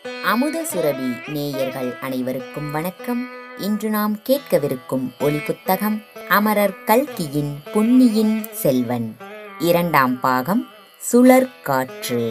அமுத சுரபி நேயர்கள் அனைவருக்கும் வணக்கம் இன்று நாம் கேட்கவிருக்கும் ஒலி புத்தகம் அமரர் கல்கியின் புன்னியின் செல்வன் இரண்டாம் பாகம் சுழற்காற்று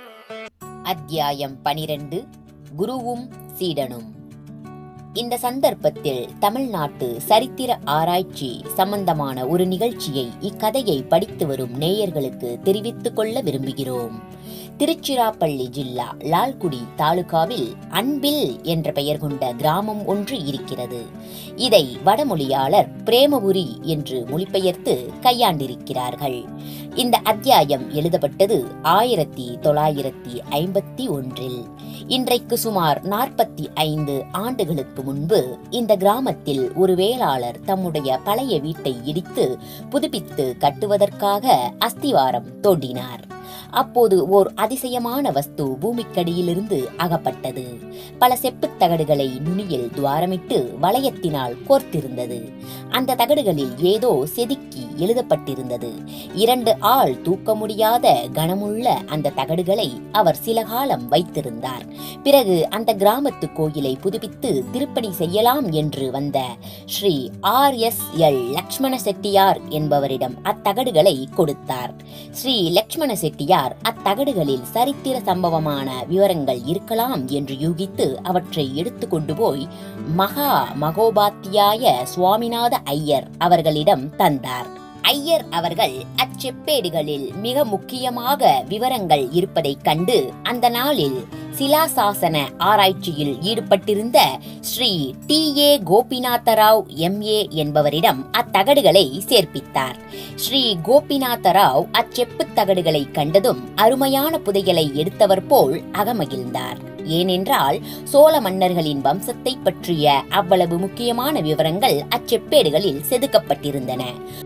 அத்தியாயம் பனிரெண்டு குருவும் சீடனும் இந்த சந்தர்ப்பத்தில் தமிழ்நாட்டு சரித்திர ஆராய்ச்சி சம்பந்தமான ஒரு நிகழ்ச்சியை இக்கதையை படித்து வரும் நேயர்களுக்கு தெரிவித்துக் கொள்ள விரும்புகிறோம் திருச்சிராப்பள்ளி ஜில்லா லால்குடி தாலுகாவில் அன்பில் என்ற பெயர் கொண்ட கிராமம் ஒன்று இருக்கிறது இதை வடமொழியாளர் பிரேமபுரி என்று மொழிபெயர்த்து கையாண்டிருக்கிறார்கள் இந்த அத்தியாயம் எழுதப்பட்டது ஆயிரத்தி தொள்ளாயிரத்தி ஐம்பத்தி ஒன்றில் இன்றைக்கு சுமார் நாற்பத்தி ஐந்து ஆண்டுகளுக்கு முன்பு இந்த கிராமத்தில் ஒரு வேளாளர் தம்முடைய பழைய வீட்டை இடித்து புதுப்பித்து கட்டுவதற்காக அஸ்திவாரம் தோண்டினார் அப்போது ஓர் அதிசயமான வஸ்து பூமிக்கடியிலிருந்து அகப்பட்டது பல செப்புத் தகடுகளை நுனியில் துவாரமிட்டு வளையத்தினால் கோர்த்திருந்தது அந்த தகடுகளில் ஏதோ செதுக்கி எழுதப்பட்டிருந்தது இரண்டு ஆள் தூக்க முடியாத கனமுள்ள அந்த தகடுகளை அவர் சில காலம் வைத்திருந்தார் பிறகு அந்த கிராமத்து கோயிலை புதுப்பித்து திருப்பணி செய்யலாம் என்று வந்த ஸ்ரீ ஆர் எஸ் எல் லக்ஷ்மண செட்டியார் என்பவரிடம் அத்தகடுகளை கொடுத்தார் ஸ்ரீ லக்ஷ்மண செட்டியார் அத்தகடுகளில் சரித்திர சம்பவமான விவரங்கள் இருக்கலாம் என்று யூகித்து அவற்றை எடுத்துக்கொண்டு போய் மகா மகோபாத்தியாய சுவாமிநாத ஐயர் அவர்களிடம் தந்தார் ஐயர் அவர்கள் அச்செப்பேடுகளில் மிக முக்கியமாக விவரங்கள் இருப்பதைக் கண்டு அந்த நாளில் சிலாசாசன ஆராய்ச்சியில் ஈடுபட்டிருந்த ஸ்ரீ டி ஏ கோபிநாதராவ் எம்ஏ என்பவரிடம் அத்தகடுகளை சேர்ப்பித்தார் ஸ்ரீ கோபிநாதராவ் அச்செப்புத் தகடுகளை கண்டதும் அருமையான புதையலை எடுத்தவர் போல் அகமகிழ்ந்தார் ஏனென்றால் சோழ மன்னர்களின் வம்சத்தை பற்றிய அவ்வளவு முக்கியமான விவரங்கள் அச்செப்பேடுகளில் செதுக்கப்பட்டிருந்தன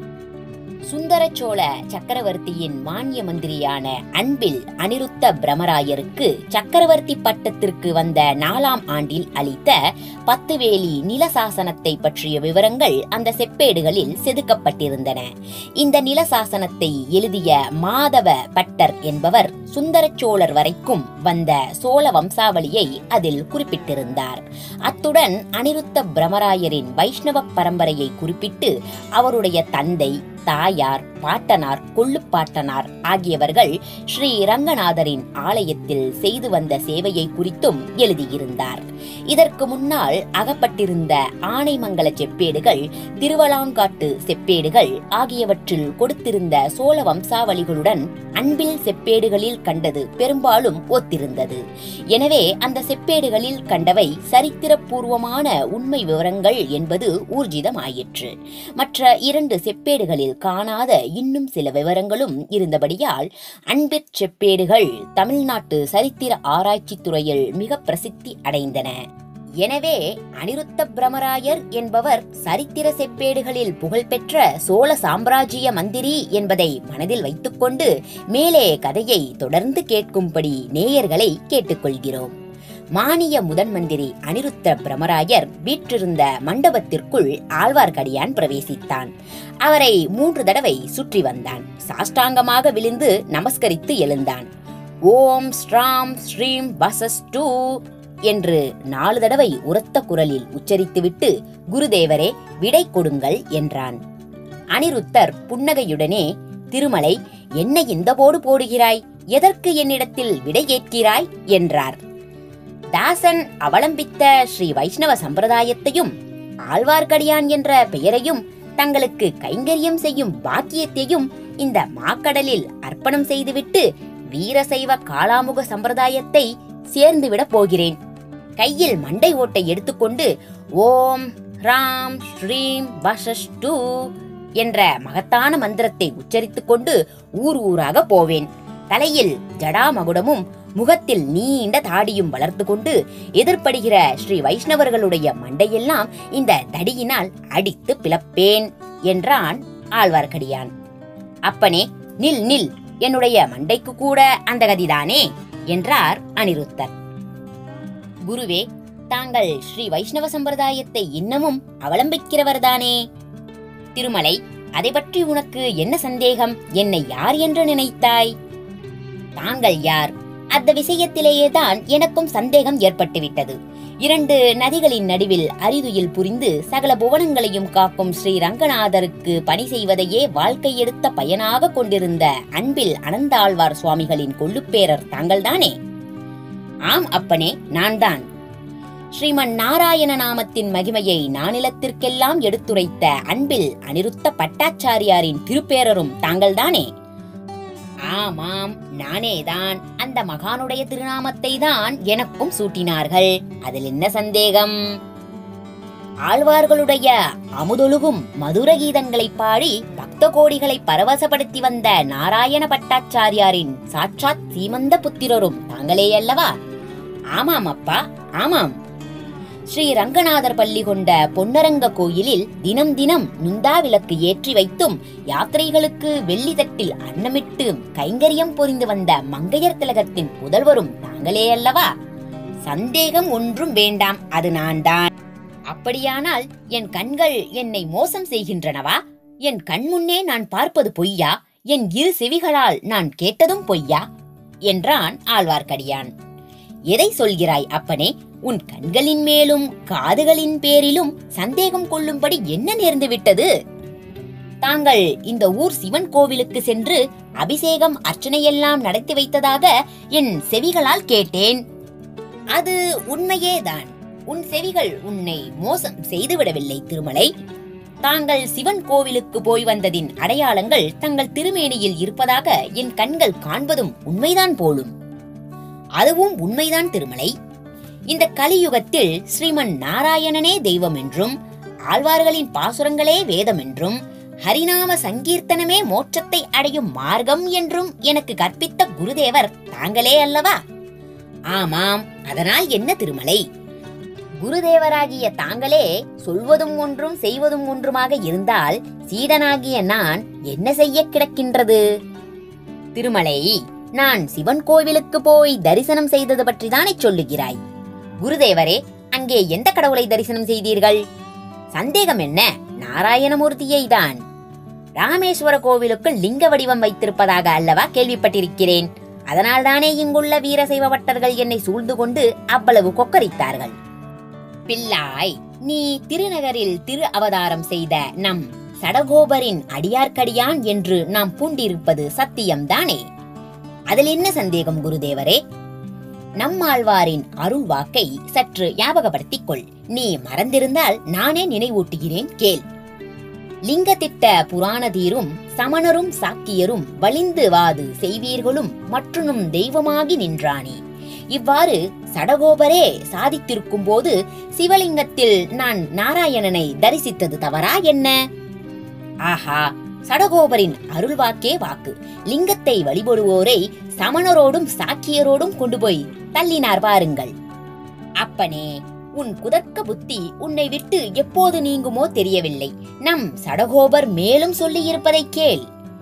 சுந்தர சோழ சக்கரவர்த்தியின் மானிய மந்திரியான அன்பில் அனிருத்த பிரமராயருக்கு சக்கரவர்த்தி பட்டத்திற்கு வந்த நாலாம் ஆண்டில் அளித்த பத்து வேலி நிலசாசனத்தை பற்றிய விவரங்கள் அந்த செப்பேடுகளில் செதுக்கப்பட்டிருந்தன இந்த நிலசாசனத்தை எழுதிய மாதவ பட்டர் என்பவர் சுந்தர சோழர் வரைக்கும் வந்த சோழ வம்சாவளியை அதில் குறிப்பிட்டிருந்தார் அத்துடன் அனிருத்த பிரமராயரின் வைஷ்ணவ பரம்பரையை குறிப்பிட்டு அவருடைய தந்தை தாயார் பாட்டனார் கொள்ளுப்பாட்டனார் ஆகியவர்கள் ஸ்ரீ ரங்கநாதரின் ஆலயத்தில் செய்து வந்த சேவையை குறித்தும் எழுதியிருந்தார் இதற்கு முன்னால் அகப்பட்டிருந்த ஆனைமங்கல செப்பேடுகள் திருவலாங்காட்டு செப்பேடுகள் ஆகியவற்றில் கொடுத்திருந்த சோழ வம்சாவளிகளுடன் அன்பில் செப்பேடுகளில் கண்டது பெரும்பாலும் ஒத்திருந்தது எனவே அந்த செப்பேடுகளில் கண்டவை சரித்திரபூர்வமான உண்மை விவரங்கள் என்பது ஊர்ஜிதமாயிற்று மற்ற இரண்டு செப்பேடுகளில் காணாத இன்னும் சில விவரங்களும் இருந்தபடியால் அன்பிற் செப்பேடுகள் தமிழ்நாட்டு சரித்திர ஆராய்ச்சித் துறையில் மிக பிரசித்தி அடைந்தன எனவே அனிருத்த பிரமராயர் என்பவர் சரித்திர செப்பேடுகளில் புகழ்பெற்ற சோழ சாம்ராஜ்ய மந்திரி என்பதை மனதில் வைத்துக்கொண்டு மேலே கதையை தொடர்ந்து கேட்கும்படி நேயர்களை கேட்டுக்கொள்கிறோம் மானிய முதன் மந்திரி அனிருத்த பிரமராயர் வீற்றிருந்த மண்டபத்திற்குள் ஆழ்வார்க்கடியான் பிரவேசித்தான் அவரை மூன்று தடவை சுற்றி வந்தான் சாஷ்டாங்கமாக விழுந்து நமஸ்கரித்து எழுந்தான் ஓம் ஸ்ராம் ஸ்ரீம் வசஸ்டு என்று நாலு தடவை உரத்த குரலில் உச்சரித்துவிட்டு குருதேவரே விடை கொடுங்கள் என்றான் அனிருத்தர் புன்னகையுடனே திருமலை என்ன இந்த போடு போடுகிறாய் எதற்கு என்னிடத்தில் விடை கேட்கிறாய் என்றார் தாசன் அவலம்பித்த ஸ்ரீ வைஷ்ணவ சம்பிரதாயத்தையும் ஆழ்வார்க்கடியான் என்ற பெயரையும் தங்களுக்கு கைங்கரியம் செய்யும் பாக்கியத்தையும் இந்த மாக்கடலில் அர்ப்பணம் செய்துவிட்டு வீரசைவ காளாமுக சம்பிரதாயத்தை சேர்ந்துவிடப் போகிறேன் கையில் மண்டை ஓட்டை எடுத்துக்கொண்டு ஓம் ராம் ஸ்ரீம் வசஷ்டு என்ற மகத்தான மந்திரத்தை உச்சரித்துக் கொண்டு ஊர் ஊராக போவேன் தலையில் ஜடாமகுடமும் முகத்தில் நீண்ட தாடியும் வளர்த்து கொண்டு எதிர்ப்படுகிற ஸ்ரீ வைஷ்ணவர்களுடைய மண்டையெல்லாம் இந்த தடியினால் அடித்து பிளப்பேன் என்றான் ஆழ்வார்க்கடியான் அப்பனே நில் நில் என்னுடைய மண்டைக்கு கூட அந்த கதிதானே என்றார் அனிருத்தர் குருவே தாங்கள் ஸ்ரீ வைஷ்ணவ சம்பிரதாயத்தை இன்னமும் அவலம்பிக்கிறவர்தானே திருமலை அதை பற்றி உனக்கு என்ன சந்தேகம் என்னை யார் என்று நினைத்தாய் தாங்கள் யார் அந்த விஷயத்திலேயே தான் எனக்கும் சந்தேகம் ஏற்பட்டுவிட்டது இரண்டு நதிகளின் நடுவில் அரிதுயில் புரிந்து சகல புவனங்களையும் காக்கும் ஸ்ரீ ரங்கநாதருக்கு பணி செய்வதையே வாழ்க்கை எடுத்த பயனாக கொண்டிருந்த அன்பில் அனந்தாழ்வார் சுவாமிகளின் கொள்ளுப்பேரர் தாங்கள்தானே ஆம் அப்பனே நான்தான் ஸ்ரீமன் நாராயண நாமத்தின் மகிமையை நானிலத்திற்கெல்லாம் எடுத்துரைத்த அன்பில் அனிருத்த பட்டாச்சாரியாரின் திருப்பேரரும் தாங்கள்தானே ஆமாம் நானேதான் அந்த மகானுடைய திருநாமத்தை தான் எனக்கும் சூட்டினார்கள் அதில் என்ன சந்தேகம் ஆழ்வார்களுடைய அமுதொழுகும் மதுர கீதங்களை பாடி பக்த கோடிகளை பரவசப்படுத்தி வந்த நாராயண பட்டாச்சாரியாரின் சாட்சாத் சீமந்த புத்திரரும் தாங்களே அல்லவா ஆமாம் அப்பா ஆமாம் ஸ்ரீ ரங்கநாதர் பள்ளி கொண்ட பொன்னரங்க கோயிலில் தினம் தினம் நுந்தா விளக்கு ஏற்றி வைத்தும் யாத்திரைகளுக்கு வெள்ளி தட்டில் அன்னமிட்டு கைங்கரியம் புரிந்து வந்த மங்கையர் திலகத்தின் புதல்வரும் தாங்களே அல்லவா சந்தேகம் ஒன்றும் வேண்டாம் அது நான் தான் அப்படியானால் என் கண்கள் என்னை மோசம் செய்கின்றனவா என் கண் முன்னே நான் பார்ப்பது பொய்யா என் இரு செவிகளால் நான் கேட்டதும் பொய்யா என்றான் ஆழ்வார்க்கடியான் எதை சொல்கிறாய் அப்பனே உன் கண்களின் மேலும் காதுகளின் பேரிலும் சந்தேகம் கொள்ளும்படி என்ன நேர்ந்து விட்டது தாங்கள் இந்த ஊர் சிவன் கோவிலுக்கு சென்று அபிஷேகம் அர்ச்சனையெல்லாம் நடத்தி வைத்ததாக என் செவிகளால் கேட்டேன் அது உண்மையேதான் உன் செவிகள் உன்னை மோசம் செய்துவிடவில்லை திருமலை தாங்கள் சிவன் கோவிலுக்கு போய் வந்ததின் அடையாளங்கள் தங்கள் திருமேனியில் இருப்பதாக என் கண்கள் காண்பதும் உண்மைதான் போலும் அதுவும் உண்மைதான் திருமலை இந்த கலியுகத்தில் ஸ்ரீமன் நாராயணனே தெய்வம் என்றும் ஆழ்வார்களின் பாசுரங்களே வேதம் என்றும் ஹரிநாம சங்கீர்த்தனமே மோட்சத்தை அடையும் மார்க்கம் என்றும் எனக்கு கற்பித்த குருதேவர் தாங்களே அல்லவா ஆமாம் அதனால் என்ன திருமலை குருதேவராகிய தாங்களே சொல்வதும் ஒன்றும் செய்வதும் ஒன்றுமாக இருந்தால் சீடனாகிய நான் என்ன செய்ய கிடக்கின்றது திருமலை நான் சிவன் கோவிலுக்கு போய் தரிசனம் செய்தது பற்றி தானே சொல்லுகிறாய் குருதேவரே அங்கே எந்த கடவுளை தரிசனம் செய்தீர்கள் சந்தேகம் என்ன நாராயணமூர்த்தியை தான் ராமேஸ்வர கோவிலுக்கு லிங்க வடிவம் வைத்திருப்பதாக அல்லவா கேள்விப்பட்டிருக்கிறேன் அதனால்தானே இங்குள்ள வீரசைவ பட்டர்கள் என்னை சூழ்ந்து கொண்டு அவ்வளவு கொக்கரித்தார்கள் பிள்ளாய் நீ திருநகரில் திரு அவதாரம் செய்த நம் சடகோபரின் அடியார்க்கடியான் என்று நாம் பூண்டிருப்பது சத்தியம்தானே அதில் என்ன சந்தேகம் குருதேவரே நம்மாழ்வாரின் அருள் வாக்கை சற்று ஞாபகப்படுத்திக் கொள் நீ மறந்திருந்தால் நானே நினைவூட்டுகிறேன் கேள் லிங்கத்திட்ட புராணதீரும் சமணரும் சாக்கியரும் வலிந்து வாது செய்வீர்களும் மற்றுனும் தெய்வமாகி நின்றானே இவ்வாறு சடகோபரே சாதித்திருக்கும் போது சிவலிங்கத்தில் நான் நாராயணனை தரிசித்தது தவறா என்ன ஆஹா சடகோபரின் அருள் வாக்கே வாக்கு லிங்கத்தை வழிபடுவோரை சமணரோடும் சாக்கியரோடும் கொண்டு போய் தள்ளினார் பாருங்கள் அப்பனே உன் குதர்க்க புத்தி உன்னை விட்டு எப்போது நீங்குமோ தெரியவில்லை நம் சடகோபர் மேலும் சொல்லியிருப்பதை கேள்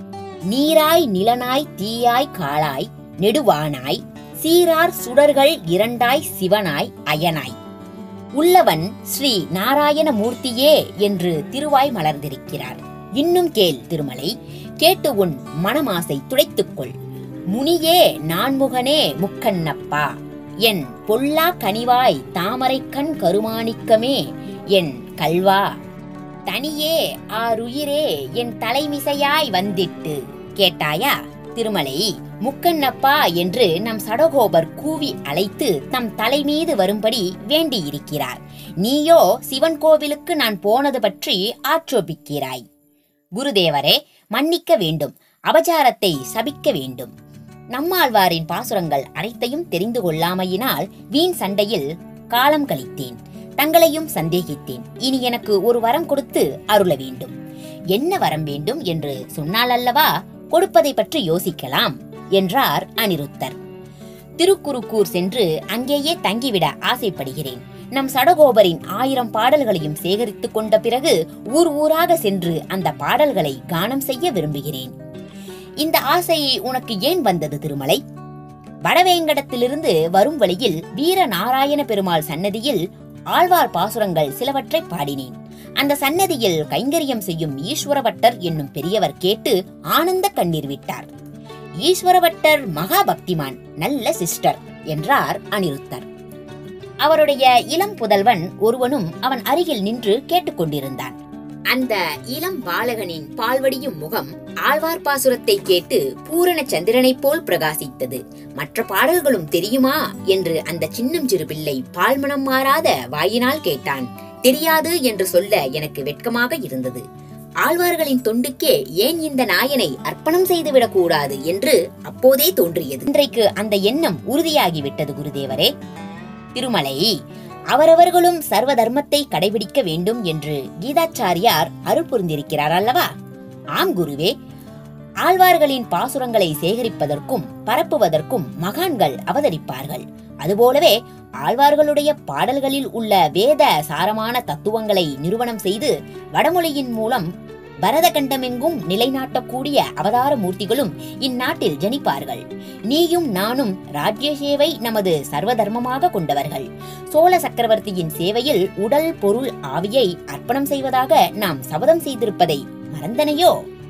நீராய் நிலனாய் தீயாய் காளாய் நெடுவானாய் சீரார் சுடர்கள் இரண்டாய் சிவனாய் அயனாய் உள்ளவன் ஸ்ரீ நாராயண மூர்த்தியே என்று திருவாய் மலர்ந்திருக்கிறார் இன்னும் கேள் திருமலை கேட்டு உன் மனமாசை துடைத்துக்கொள் முனியே நான்முகனே முக்கண்ணப்பா என் பொல்லா கனிவாய் தாமரை கண் கருமாணிக்கமே என் கல்வா தனியே ஆருயிரே என் தலைமிசையாய் வந்திட்டு கேட்டாயா திருமலை முக்கண்ணப்பா என்று நம் சடகோபர் கூவி அழைத்து தம் தலை மீது வரும்படி வேண்டியிருக்கிறார் நீயோ சிவன் கோவிலுக்கு நான் போனது பற்றி ஆட்சேபிக்கிறாய் குருதேவரே மன்னிக்க வேண்டும் அபச்சாரத்தை சபிக்க வேண்டும் நம்மாழ்வாரின் பாசுரங்கள் அனைத்தையும் தெரிந்து கொள்ளாமையினால் வீண் சண்டையில் காலம் கழித்தேன் தங்களையும் சந்தேகித்தேன் இனி எனக்கு ஒரு வரம் கொடுத்து அருள வேண்டும் என்ன வரம் வேண்டும் என்று சொன்னால் அல்லவா கொடுப்பதை பற்றி யோசிக்கலாம் என்றார் அனிருத்தர் திருக்குறுக்கூர் சென்று அங்கேயே தங்கிவிட ஆசைப்படுகிறேன் நம் சடகோபரின் ஆயிரம் பாடல்களையும் சேகரித்துக் கொண்ட பிறகு ஊர் ஊராக சென்று அந்த பாடல்களை கானம் செய்ய விரும்புகிறேன் இந்த ஆசை உனக்கு ஏன் வந்தது திருமலை வடவேங்கடத்திலிருந்து வரும் வழியில் வீர நாராயண பெருமாள் சன்னதியில் ஆழ்வார் பாசுரங்கள் சிலவற்றை பாடினேன் அந்த சன்னதியில் கைங்கரியம் செய்யும் ஈஸ்வரபட்டர் என்னும் பெரியவர் கேட்டு ஆனந்த கண்ணீர் விட்டார் ஈஸ்வரபட்டர் மகாபக்திமான் நல்ல சிஸ்டர் என்றார் அனிருத்தர் அவருடைய இளம் புதல்வன் ஒருவனும் அவன் அருகில் நின்று கேட்டுக்கொண்டிருந்தான் அந்த இளம் பாலகனின் பால்வடியும் முகம் ஆழ்வார் பாசுரத்தை கேட்டு பூரண சந்திரனைப் போல் பிரகாசித்தது மற்ற பாடல்களும் தெரியுமா என்று அந்த சின்னம் சிறு பிள்ளை பால்மனம் மாறாத வாயினால் கேட்டான் தெரியாது என்று சொல்ல எனக்கு வெட்கமாக இருந்தது ஆழ்வார்களின் தொண்டுக்கே ஏன் இந்த நாயனை அர்ப்பணம் செய்துவிடக் கூடாது என்று அப்போதே தோன்றியது இன்றைக்கு அந்த எண்ணம் உறுதியாகிவிட்டது குருதேவரே திருமலை அவரவர்களும் சர்வ தர்மத்தை கடைபிடிக்க வேண்டும் என்று கீதாச்சாரியார் அருள் புரிந்திருக்கிறார் அல்லவா ஆம் குருவே ஆழ்வார்களின் பாசுரங்களை சேகரிப்பதற்கும் பரப்புவதற்கும் மகான்கள் அவதரிப்பார்கள் அதுபோலவே ஆழ்வார்களுடைய பாடல்களில் உள்ள வேத சாரமான தத்துவங்களை நிறுவனம் செய்து வடமொழியின் மூலம் பரதகண்டமெங்கும் நிலைநாட்டக்கூடிய அவதார மூர்த்திகளும் இந்நாட்டில் ஜனிப்பார்கள் நீயும் நானும் ராஜ்ய சேவை நமது சர்வதர்மமாக கொண்டவர்கள் சோழ சக்கரவர்த்தியின் சேவையில் உடல் பொருள் ஆவியை அர்ப்பணம் செய்வதாக நாம் சபதம் செய்திருப்பதை மறந்தனையோ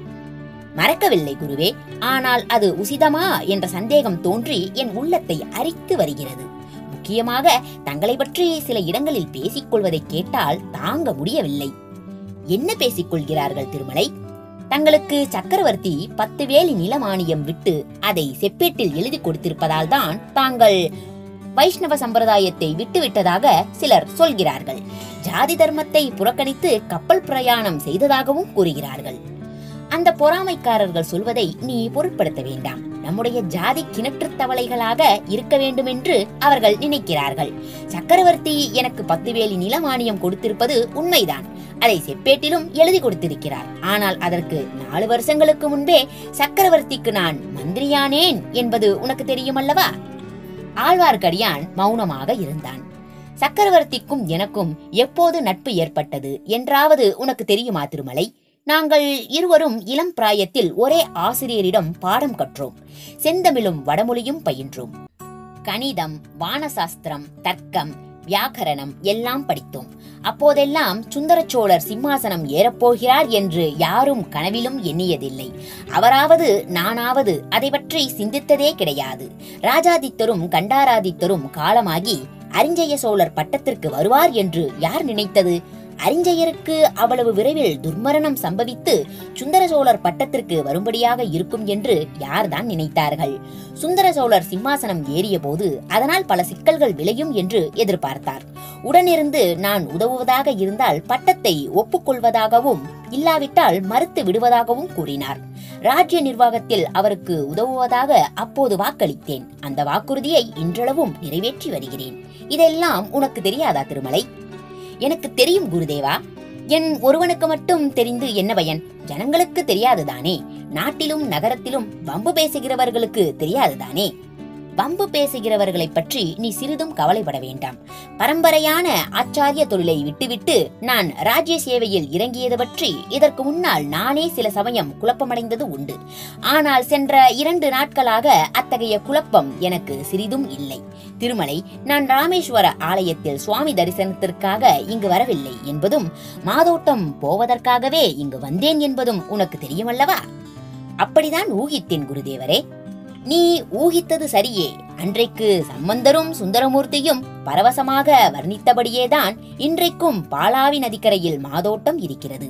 மறக்கவில்லை குருவே ஆனால் அது உசிதமா என்ற சந்தேகம் தோன்றி என் உள்ளத்தை அரித்து வருகிறது முக்கியமாக தங்களை பற்றி சில இடங்களில் பேசிக் கொள்வதை கேட்டால் தாங்க முடியவில்லை என்ன பேசிக் கொள்கிறார்கள் திருமலை தங்களுக்கு சக்கரவர்த்தி பத்து வேலி நிலமானியம் விட்டு அதை செப்பேட்டில் எழுதி கொடுத்திருப்பதால் தான் தாங்கள் வைஷ்ணவ சம்பிரதாயத்தை விட்டுவிட்டதாக சிலர் சொல்கிறார்கள் ஜாதி தர்மத்தை புறக்கணித்து கப்பல் பிரயாணம் செய்ததாகவும் கூறுகிறார்கள் அந்த பொறாமைக்காரர்கள் சொல்வதை நீ பொருட்படுத்த வேண்டாம் நம்முடைய ஜாதி கிணற்று தவளைகளாக இருக்க வேண்டும் என்று அவர்கள் நினைக்கிறார்கள் சக்கரவர்த்தி எனக்கு பத்து வேலி நிலமானியம் கொடுத்திருப்பது உண்மைதான் அதை செப்பேட்டிலும் எழுதி கொடுத்திருக்கிறார் ஆனால் அதற்கு நாலு வருஷங்களுக்கு முன்பே சக்கரவர்த்திக்கு நான் மந்திரியானேன் என்பது உனக்கு தெரியுமல்லவா ஆழ்வார்க்கடியான் மௌனமாக இருந்தான் சக்கரவர்த்திக்கும் எனக்கும் எப்போது நட்பு ஏற்பட்டது என்றாவது உனக்கு தெரியுமா திருமலை நாங்கள் இருவரும் இளம் பிராயத்தில் ஒரே ஆசிரியரிடம் பாடம் கற்றோம் செந்தமிழும் வடமொழியும் பயின்றோம் கணிதம் வானசாஸ்திரம் தர்க்கம் வியாக்கரணம் எல்லாம் படித்தோம் அப்போதெல்லாம் சுந்தரச்சோழர் சிம்மாசனம் ஏறப்போகிறார் என்று யாரும் கனவிலும் எண்ணியதில்லை அவராவது நானாவது அதை பற்றி சிந்தித்ததே கிடையாது ராஜாதித்தரும் கண்டாராதித்தரும் காலமாகி அரிஞ்சய சோழர் பட்டத்திற்கு வருவார் என்று யார் நினைத்தது அரிஞ்சயருக்கு அவ்வளவு விரைவில் துர்மரணம் சம்பவித்து சுந்தர சோழர் பட்டத்திற்கு வரும்படியாக இருக்கும் என்று யார்தான் நினைத்தார்கள் சுந்தர சோழர் சிம்மாசனம் ஏறிய போது அதனால் பல சிக்கல்கள் விளையும் என்று எதிர்பார்த்தார் உடனிருந்து நான் உதவுவதாக இருந்தால் பட்டத்தை ஒப்புக்கொள்வதாகவும் இல்லாவிட்டால் மறுத்து விடுவதாகவும் கூறினார் ராஜ்ய நிர்வாகத்தில் அவருக்கு உதவுவதாக அப்போது வாக்களித்தேன் அந்த வாக்குறுதியை இன்றளவும் நிறைவேற்றி வருகிறேன் இதெல்லாம் உனக்கு தெரியாதா திருமலை எனக்கு தெரியும் குருதேவா என் ஒருவனுக்கு மட்டும் தெரிந்து என்ன பயன் ஜனங்களுக்கு தெரியாதுதானே நாட்டிலும் நகரத்திலும் வம்பு பேசுகிறவர்களுக்கு தெரியாதுதானே வம்பு பேசுகிறவர்களை பற்றி நீ சிறிதும் கவலைப்பட வேண்டாம் பரம்பரையான ஆச்சாரிய தொழிலை விட்டுவிட்டு நான் ராஜ்ய சேவையில் இறங்கியது பற்றி இதற்கு முன்னால் நானே சில சமயம் குழப்பமடைந்தது உண்டு ஆனால் சென்ற இரண்டு நாட்களாக அத்தகைய குழப்பம் எனக்கு சிறிதும் இல்லை திருமலை நான் ராமேஸ்வர ஆலயத்தில் சுவாமி தரிசனத்திற்காக இங்கு வரவில்லை என்பதும் மாதோட்டம் போவதற்காகவே இங்கு வந்தேன் என்பதும் உனக்கு தெரியுமல்லவா அப்படிதான் ஊகித்தேன் குருதேவரே நீ ஊகித்தது சரியே அன்றைக்கு சம்பந்தரும் சுந்தரமூர்த்தியும் பரவசமாக வர்ணித்தபடியேதான் இன்றைக்கும் பாலாவி நதிக்கரையில் மாதோட்டம் இருக்கிறது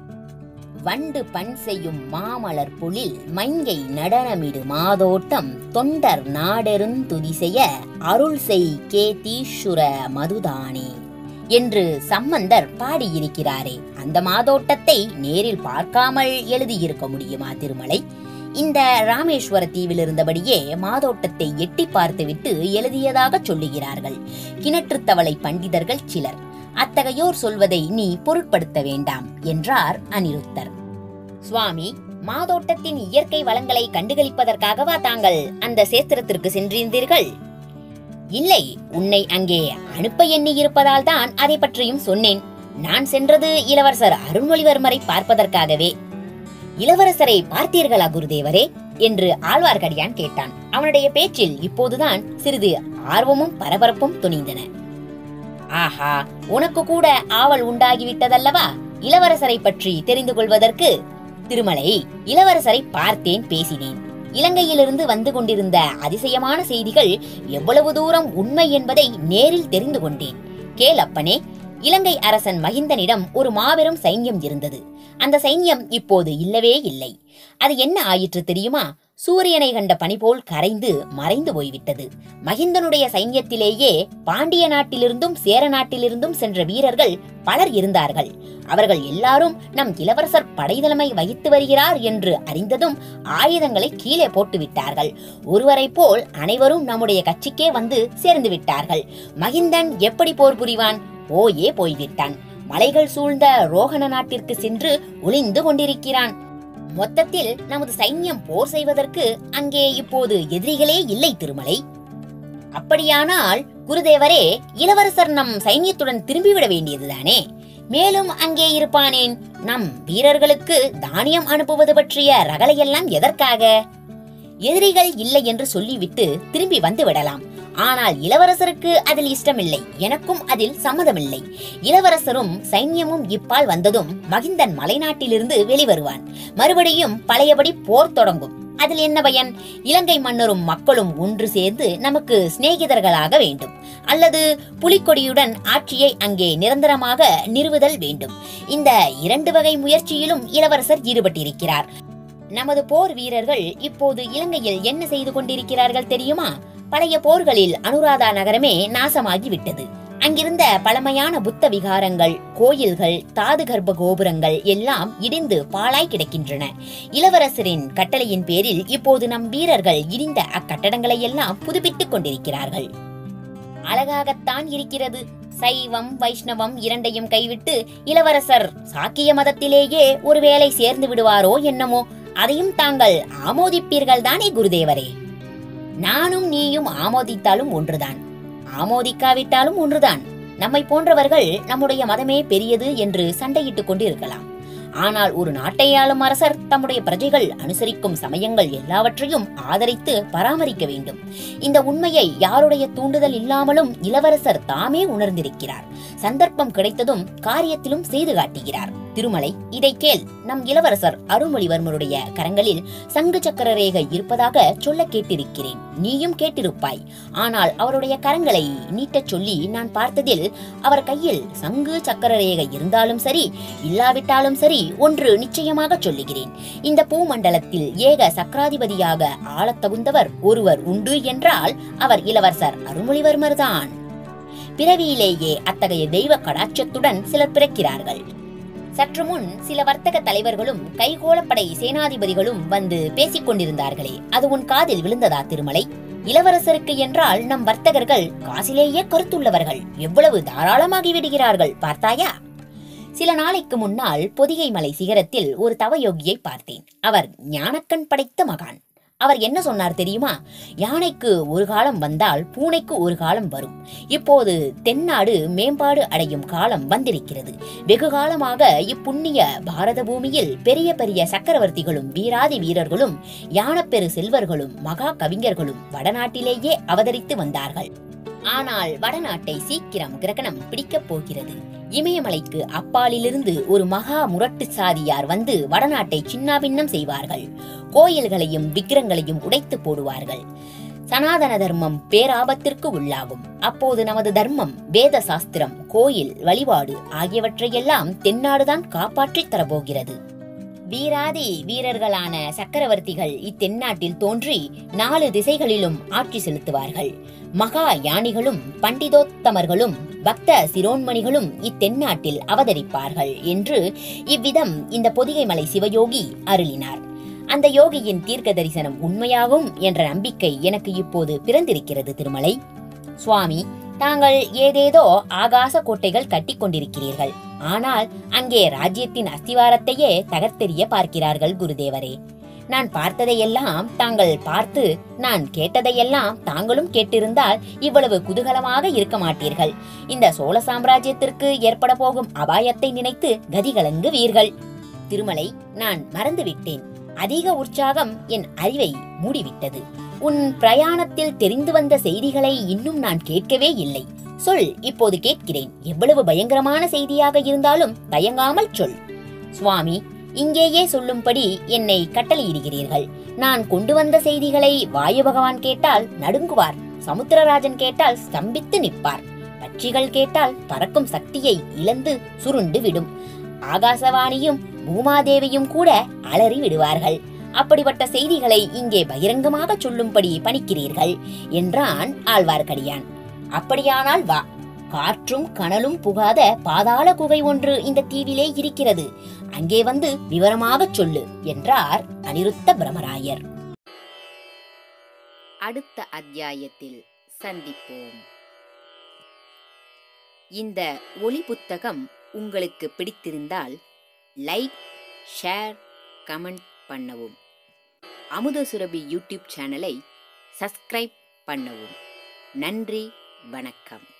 வண்டு பண் செய்யும் மாமலர் பொழில் மங்கை நடனமிடு மாதோட்டம் தொண்டர் நாடெருந்துதி செய்ய அருள் செய் கேதீஸ்வர மதுதானே என்று சம்பந்தர் பாடியிருக்கிறாரே அந்த மாதோட்டத்தை நேரில் பார்க்காமல் எழுதியிருக்க முடியுமா திருமலை இந்த ராமேஸ்வர தீவில் இருந்தபடியே மாதோட்டத்தை எட்டி பார்த்துவிட்டு எழுதியதாக சொல்லுகிறார்கள் கிணற்றுத்தவளை பண்டிதர்கள் சிலர் அத்தகையோர் சொல்வதை நீ பொருட்படுத்த வேண்டாம் என்றார் அனிருத்தர் சுவாமி மாதோட்டத்தின் இயற்கை வளங்களை கண்டுகளிப்பதற்காகவா தாங்கள் அந்த சேத்திரத்திற்கு சென்றிருந்தீர்கள் இல்லை உன்னை அங்கே அனுப்ப எண்ணி இருப்பதால் தான் அதை பற்றியும் சொன்னேன் நான் சென்றது இளவரசர் அருள்மொழிவர்மரை பார்ப்பதற்காகவே இளவரசரை பார்த்தீர்களா குருதேவரே என்று ஆழ்வார்க்கடியான் கேட்டான் அவனுடைய பேச்சில் இப்போதுதான் சிறிது ஆர்வமும் பரபரப்பும் துணிந்தன ஆஹா உனக்கு கூட ஆவல் உண்டாகிவிட்டதல்லவா இளவரசரை பற்றி தெரிந்து கொள்வதற்கு திருமலை இளவரசரை பார்த்தேன் பேசினேன் இலங்கையிலிருந்து வந்து கொண்டிருந்த அதிசயமான செய்திகள் எவ்வளவு தூரம் உண்மை என்பதை நேரில் தெரிந்து கொண்டேன் கேள் அப்பனே இலங்கை அரசன் மகிந்தனிடம் ஒரு மாபெரும் சைன்யம் இருந்தது அந்த சைன்யம் இப்போது இல்லவே இல்லை அது என்ன ஆயிற்று தெரியுமா சூரியனை கண்ட பனி போல் கரைந்து மறைந்து போய்விட்டது மகிந்தனுடைய சைன்யத்திலேயே பாண்டிய நாட்டிலிருந்தும் சேர நாட்டிலிருந்தும் சென்ற வீரர்கள் பலர் இருந்தார்கள் அவர்கள் எல்லாரும் நம் இளவரசர் படைத்தலைமை வகித்து வருகிறார் என்று அறிந்ததும் ஆயுதங்களை கீழே போட்டு விட்டார்கள் ஒருவரைப் போல் அனைவரும் நம்முடைய கட்சிக்கே வந்து சேர்ந்து விட்டார்கள் மகிந்தன் எப்படி போர் புரிவான் போயே போய்விட்டான் மலைகள் சூழ்ந்த ரோகண நாட்டிற்கு சென்று ஒளிந்து கொண்டிருக்கிறான் மொத்தத்தில் நமது சைன்யம் போர் செய்வதற்கு அங்கே இப்போது எதிரிகளே இல்லை திருமலை அப்படியானால் குருதேவரே இளவரசர் நம் சைன்யத்துடன் திரும்பிவிட வேண்டியதுதானே மேலும் அங்கே இருப்பானேன் நம் வீரர்களுக்கு தானியம் அனுப்புவது பற்றிய ரகளையெல்லாம் எதற்காக எதிரிகள் இல்லை என்று சொல்லிவிட்டு திரும்பி வந்து விடலாம் ஆனால் இளவரசருக்கு அதில் இஷ்டமில்லை எனக்கும் அதில் சம்மதமில்லை இளவரசரும் சைன்யமும் இப்பால் வந்ததும் மகிந்தன் மலைநாட்டிலிருந்து வெளிவருவான் மறுபடியும் பழையபடி போர் தொடங்கும் அதில் என்ன பயன் இலங்கை மன்னரும் மக்களும் ஒன்று சேர்ந்து நமக்கு சிநேகிதர்களாக வேண்டும் அல்லது புலிக்கொடியுடன் ஆட்சியை அங்கே நிரந்தரமாக நிறுவுதல் வேண்டும் இந்த இரண்டு வகை முயற்சியிலும் இளவரசர் ஈடுபட்டிருக்கிறார் நமது போர் வீரர்கள் இப்போது இலங்கையில் என்ன செய்து கொண்டிருக்கிறார்கள் தெரியுமா பழைய போர்களில் அனுராதா நகரமே நாசமாகி விட்டது அங்கிருந்த பழமையான புத்த விகாரங்கள் கோயில்கள் தாது கர்ப்ப கோபுரங்கள் எல்லாம் இடிந்து பாழாய் கிடக்கின்றன இளவரசரின் கட்டளையின் பேரில் இப்போது நம் வீரர்கள் இடிந்த அக்கட்டடங்களை எல்லாம் புதுப்பித்துக் கொண்டிருக்கிறார்கள் அழகாகத்தான் இருக்கிறது சைவம் வைஷ்ணவம் இரண்டையும் கைவிட்டு இளவரசர் சாக்கிய மதத்திலேயே ஒருவேளை சேர்ந்து விடுவாரோ என்னமோ அதையும் தாங்கள் ஆமோதிப்பீர்கள் தானே குருதேவரே நானும் நீயும் ஆமோதித்தாலும் ஒன்றுதான் ஆமோதிக்காவிட்டாலும் ஒன்றுதான் நம்மை போன்றவர்கள் நம்முடைய மதமே பெரியது என்று சண்டையிட்டுக் கொண்டு இருக்கலாம் ஆனால் ஒரு நாட்டை ஆளும் அரசர் தம்முடைய பிரஜைகள் அனுசரிக்கும் சமயங்கள் எல்லாவற்றையும் ஆதரித்து பராமரிக்க வேண்டும் இந்த உண்மையை யாருடைய தூண்டுதல் இல்லாமலும் இளவரசர் தாமே உணர்ந்திருக்கிறார் சந்தர்ப்பம் கிடைத்ததும் காரியத்திலும் செய்து காட்டுகிறார் திருமலை இதை கேள் நம் இளவரசர் அருள்மொழிவர்மருடைய கரங்களில் சங்கு சக்கர ரேகை இருப்பதாக சொல்ல கேட்டிருக்கிறேன் நீயும் கேட்டிருப்பாய் ஆனால் அவருடைய கரங்களை நீட்டச் சொல்லி நான் பார்த்ததில் அவர் கையில் சங்கு சக்கர ரேகை இருந்தாலும் சரி இல்லாவிட்டாலும் சரி ஒன்று நிச்சயமாக சொல்லுகிறேன் இந்த பூமண்டலத்தில் ஏக சக்கராதிபதியாக ஆளத் தகுந்தவர் ஒருவர் உண்டு என்றால் அவர் இளவரசர் அருள்மொழிவர்மர்தான் பிறவியிலேயே அத்தகைய தெய்வ கடாட்சத்துடன் சிலர் பிறக்கிறார்கள் சற்று முன் சில வர்த்தக தலைவர்களும் கைகோளப்படை சேனாதிபதிகளும் வந்து பேசிக் கொண்டிருந்தார்களே அது உன் காதில் விழுந்ததா திருமலை இளவரசருக்கு என்றால் நம் வர்த்தகர்கள் காசிலேயே கருத்துள்ளவர்கள் எவ்வளவு தாராளமாகி விடுகிறார்கள் பார்த்தாயா சில நாளைக்கு முன்னால் பொதிகை மலை சிகரத்தில் ஒரு தவயோகியை பார்த்தேன் அவர் ஞானக்கண் படைத்த மகான் அவர் என்ன சொன்னார் தெரியுமா யானைக்கு ஒரு காலம் வந்தால் பூனைக்கு ஒரு காலம் வரும் இப்போது தென்னாடு மேம்பாடு அடையும் காலம் வந்திருக்கிறது வெகு காலமாக இப்புண்ணிய பாரத பூமியில் பெரிய பெரிய சக்கரவர்த்திகளும் வீராதி வீரர்களும் யானப்பெரு செல்வர்களும் மகா கவிஞர்களும் வடநாட்டிலேயே அவதரித்து வந்தார்கள் ஆனால் வடநாட்டை சீக்கிரம் கிரகணம் பிடிக்கப் போகிறது இமயமலைக்கு அப்பாலிலிருந்து ஒரு மகா முரட்டு சாதியார் வந்து வடநாட்டை சின்னாபின்னம் செய்வார்கள் கோயில்களையும் விக்கிரங்களையும் உடைத்து போடுவார்கள் சனாதன தர்மம் பேராபத்திற்கு உள்ளாகும் அப்போது நமது தர்மம் வேத சாஸ்திரம் கோயில் வழிபாடு ஆகியவற்றையெல்லாம் தென்னாடுதான் காப்பாற்றித் தரப்போகிறது வீராதி வீரர்களான சக்கரவர்த்திகள் இத்தென்னாட்டில் தோன்றி நாலு திசைகளிலும் ஆட்சி செலுத்துவார்கள் மகா யானிகளும் பண்டிதோத்தமர்களும் பக்த சிரோன்மணிகளும் இத்தென்னாட்டில் அவதரிப்பார்கள் என்று இவ்விதம் இந்த பொதிகை மலை சிவயோகி அருளினார் அந்த யோகியின் தீர்க்க தரிசனம் உண்மையாகும் என்ற நம்பிக்கை எனக்கு இப்போது பிறந்திருக்கிறது திருமலை சுவாமி தாங்கள் ஏதேதோ ஆகாச கோட்டைகள் கட்டிக் கொண்டிருக்கிறீர்கள் ஆனால் அங்கே ராஜ்யத்தின் அஸ்திவாரத்தையே தகர்த்தெறிய பார்க்கிறார்கள் குருதேவரே நான் பார்த்ததையெல்லாம் தாங்கள் பார்த்து நான் கேட்டதையெல்லாம் தாங்களும் கேட்டிருந்தால் இவ்வளவு குதூகலமாக இருக்க மாட்டீர்கள் இந்த சோழ சாம்ராஜ்யத்திற்கு ஏற்பட போகும் அபாயத்தை நினைத்து கதிகலங்குவீர்கள் திருமலை நான் மறந்துவிட்டேன் அதிக உற்சாகம் என் அறிவை மூடிவிட்டது உன் பிரயாணத்தில் தெரிந்து வந்த செய்திகளை இன்னும் நான் கேட்கவே இல்லை சொல் இப்போது கேட்கிறேன் எவ்வளவு பயங்கரமான செய்தியாக இருந்தாலும் தயங்காமல் சொல் சுவாமி இங்கேயே சொல்லும்படி என்னை கட்டளையிடுகிறீர்கள் நான் கொண்டு வந்த செய்திகளை வாயு பகவான் கேட்டால் நடுங்குவார் சமுத்திரராஜன் கேட்டால் ஸ்தம்பித்து நிற்பார் பட்சிகள் கேட்டால் பறக்கும் சக்தியை இழந்து சுருண்டு விடும் ஆகாசவாணியும் பூமாதேவியும் கூட அலறி விடுவார்கள் அப்படிப்பட்ட செய்திகளை இங்கே பகிரங்கமாக சொல்லும்படி பணிக்கிறீர்கள் என்றான் ஆழ்வார்க்கடியான் அப்படியானால் வா காற்றும் கனலும் புகாத பாதாள குகை ஒன்று இந்த தீவிலே இருக்கிறது அங்கே வந்து விவரமாகச் சொல்லு என்றார் அனிருத்த பிரமராயர் அடுத்த அத்தியாயத்தில் சந்திப்போம் இந்த ஒளி புத்தகம் உங்களுக்கு பிடித்திருந்தால் லைக் ஷேர் கமெண்ட் பண்ணவும் அமுத சுரபி யூடியூப் சேனலை சப்ஸ்கிரைப் பண்ணவும் நன்றி வணக்கம்